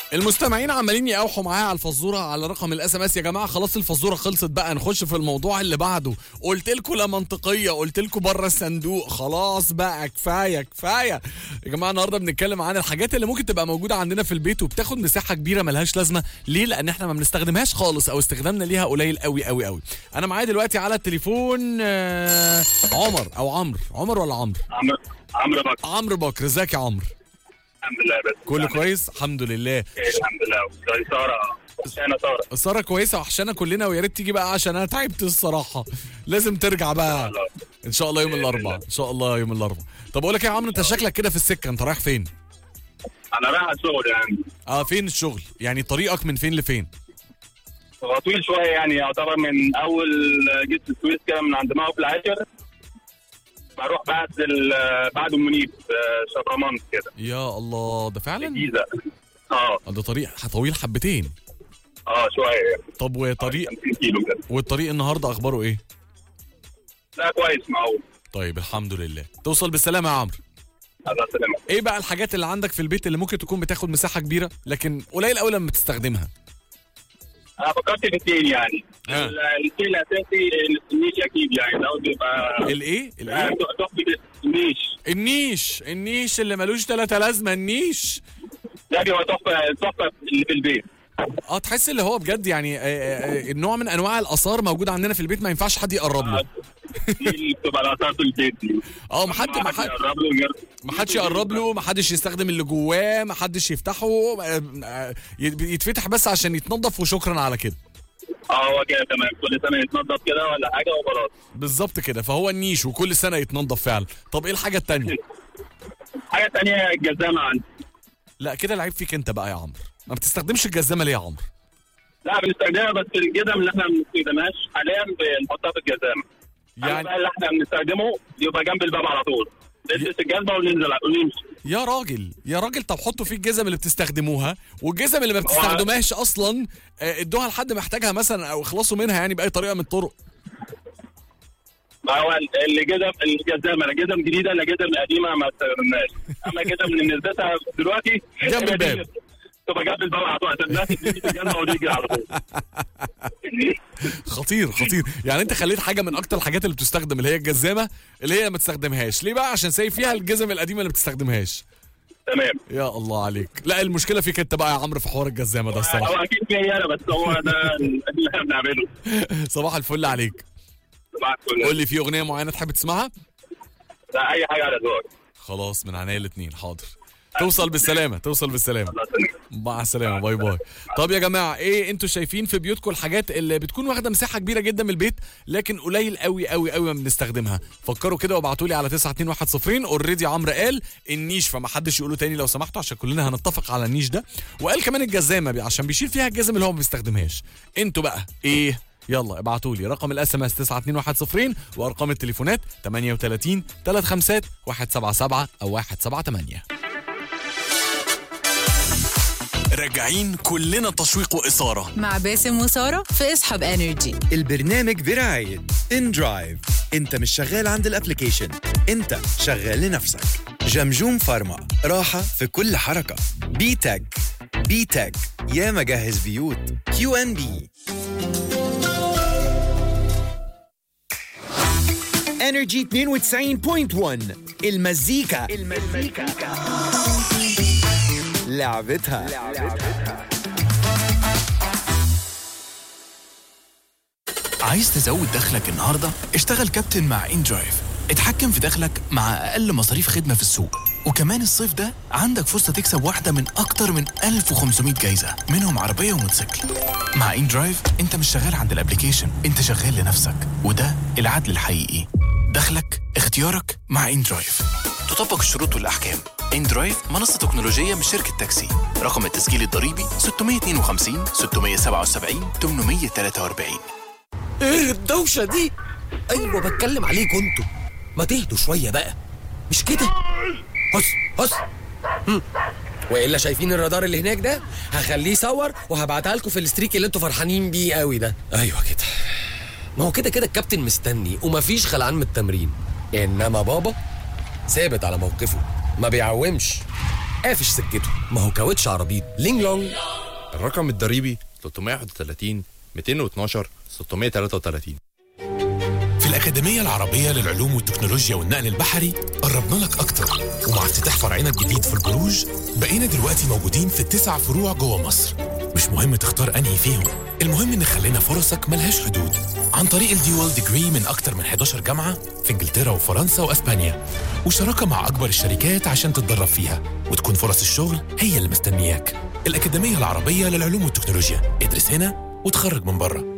المستمعين عمالين يقاوحوا معايا على الفزوره على رقم الاس ام اس يا جماعه خلاص الفزوره خلصت بقى نخش في الموضوع اللي بعده قلت لكم لا منطقيه قلت لكم بره الصندوق خلاص بقى كفايه كفايه يا جماعه النهارده بنتكلم عن الحاجات اللي ممكن تبقى موجوده عندنا في البيت وبتاخد مساحه كبيره ملهاش لازمه ليه لان احنا ما بنستخدمهاش خالص او استخدامنا ليها قليل قوي قوي قوي انا معايا دلوقتي على التليفون آه، عمر او عمرو عمر ولا عمرو عمرو عمرو بكر عمرو بكر ازيك يا عمرو الحمد لله بس كله يعني كويس الحمد لله الحمد لله زي ساره انا ساره ساره كويسه وحشانا كلنا ويا ريت تيجي بقى عشان انا تعبت الصراحه لازم ترجع بقى الله. ان شاء الله يوم الاربعاء ان شاء الله يوم الاربعاء طب اقول لك إيه يا عمرو انت شكلك كده في السكه انت رايح فين انا رايح الشغل يعني اه فين الشغل يعني طريقك من فين لفين هو طويل شويه يعني يعتبر من اول جسر السويس كده من عند موقف العاشر بروح بعد ال- بعد المنيب آه، شبرمنت كده يا الله ده فعلا الجيزه اه آه، ده طريق طويل حبتين اه شويه طب وطريق 50 كيلو كده والطريق النهارده اخباره ايه لا كويس معقول طيب الحمد لله توصل بالسلامه يا عمرو الله يسلمك ايه بقى الحاجات اللي عندك في البيت اللي ممكن تكون بتاخد مساحه كبيره لكن قليل قوي لما بتستخدمها انا فكرت في اثنين يعني آه. ال- الاثنين الاساسي النيش اكيد يعني ده بيبقى الايه آه، الايه تحفه النيش النيش النيش اللي ملوش تلاتة لازمه النيش ده بيبقى تحفه تحفه اللي في البيت اه تحس اللي هو بجد يعني آه، آه، آه، النوع من انواع الاثار موجود عندنا في البيت ما ينفعش حد يقرب له دي اللي بتبقى الاثار في البيت دي اه ما حد ما حد يقرب له وير- ما حدش يقرب له ما حدش يستخدم اللي جواه ما حدش يفتحه آه، آه، يتفتح بس عشان يتنضف وشكرا على كده اه هو كده تمام كل سنه يتنضف كده ولا حاجه وخلاص بالظبط كده فهو النيش وكل سنه يتنضف فعلا طب ايه الحاجه التانية حاجه ثانيه الجزامه عندي لا كده العيب فيك انت بقى يا عمرو ما بتستخدمش الجزامه ليه يا عمرو لا بنستخدمها بس الجزم اللي احنا ما بنستخدمهاش حاليا بنحطها في الجزامه يعني يعني بقى اللي احنا بنستخدمه يبقى جنب الباب على طول نلبس الجزمه وننزل ونمشي يا راجل يا راجل طب حطوا فيه الجزم اللي بتستخدموها والجزم اللي ما بتستخدموهاش اصلا آه، ادوها لحد محتاجها مثلا او اخلصوا منها يعني باي طريقه من الطرق ما هو الجزم الجزامه لا جزم جديده لا جزم قديمه ما استخدمناش اما الجزم اللي نلبسها دلوقتي جنب الباب. تبقى جنب الباب على طول عشان الناس تلبس الجزمه ونيجي على طول خطير خطير يعني انت خليت حاجه من اكتر الحاجات اللي بتستخدم اللي هي الجزامه اللي هي ما تستخدمهاش ليه بقى عشان سايب فيها الجزم القديمه اللي بتستخدمهاش تمام يا الله عليك لا المشكله فيك انت بقى يا عمرو في حوار الجزامه ده هو الصراحه اكيد فيا انا بس هو ده اللي احنا بنعمله صباح الفل عليك صباح الفل. قول لي في اغنيه معينه تحب تسمعها لا اي حاجه على ذوقك خلاص من عينيا الاثنين حاضر توصل بالسلامه توصل بالسلامه الله يسلمك مع السلامه باي باي طب يا جماعه ايه انتوا شايفين في بيوتكم الحاجات اللي بتكون واخده مساحه كبيره جدا من البيت لكن قليل قوي قوي قوي ما بنستخدمها فكروا كده وابعتوا لي على 92110 اوريدي عمرو قال النيش فما حدش يقوله تاني لو سمحتوا عشان كلنا هنتفق على النيش ده وقال كمان الجزامه بي- عشان بيشيل فيها الجزم اللي هو ما بيستخدمهاش انتوا بقى ايه يلا ابعتوا لي رقم الاس ام اس 92110 وارقام التليفونات 38 35 177 او 178 راجعين كلنا تشويق واثاره مع باسم وسارة في اسحب انرجي البرنامج برعاية ان درايف انت مش شغال عند الابليكيشن انت شغال لنفسك جمجوم فارما راحة في كل حركة بي تك بي تك يا مجهز بيوت كيو ان بي انرجي 92.1 المزيكا المزيكا لعبتها عايز تزود دخلك النهارده؟ اشتغل كابتن مع ان درايف اتحكم في دخلك مع اقل مصاريف خدمه في السوق وكمان الصيف ده عندك فرصه تكسب واحده من اكتر من 1500 جايزه منهم عربيه وموتوسيكل مع ان درايف انت مش شغال عند الابليكيشن انت شغال لنفسك وده العدل الحقيقي دخلك اختيارك مع ان درايف تطبق الشروط والاحكام ان درايف منصه تكنولوجيه من شركه تاكسي رقم التسجيل الضريبي 652 677 843 ايه الدوشة دي؟ ايوه بتكلم عليكم انتوا ما تهدوا شوية بقى مش كده هص هص هم. والا شايفين الرادار اللي هناك ده هخليه يصور وهبعتها لكم في الستريك اللي انتوا فرحانين بيه قوي ده ايوه كده ما هو كده كده الكابتن مستني ومفيش خلعان من التمرين انما بابا ثابت على موقفه ما بيعومش قافش سكته ما هو كاوتش عربيط لينج لونج الرقم الضريبي 331 212 633 في الأكاديمية العربية للعلوم والتكنولوجيا والنقل البحري قربنا لك أكتر ومع افتتاح فرعنا الجديد في البروج بقينا دلوقتي موجودين في التسع فروع جوه مصر مش مهم تختار أنهي فيهم المهم إن خلينا فرصك ملهاش حدود عن طريق الديوال ديجري من أكتر من 11 جامعة في إنجلترا وفرنسا وأسبانيا وشراكة مع أكبر الشركات عشان تتدرب فيها وتكون فرص الشغل هي اللي مستنياك الأكاديمية العربية للعلوم والتكنولوجيا ادرس هنا وتخرج من بره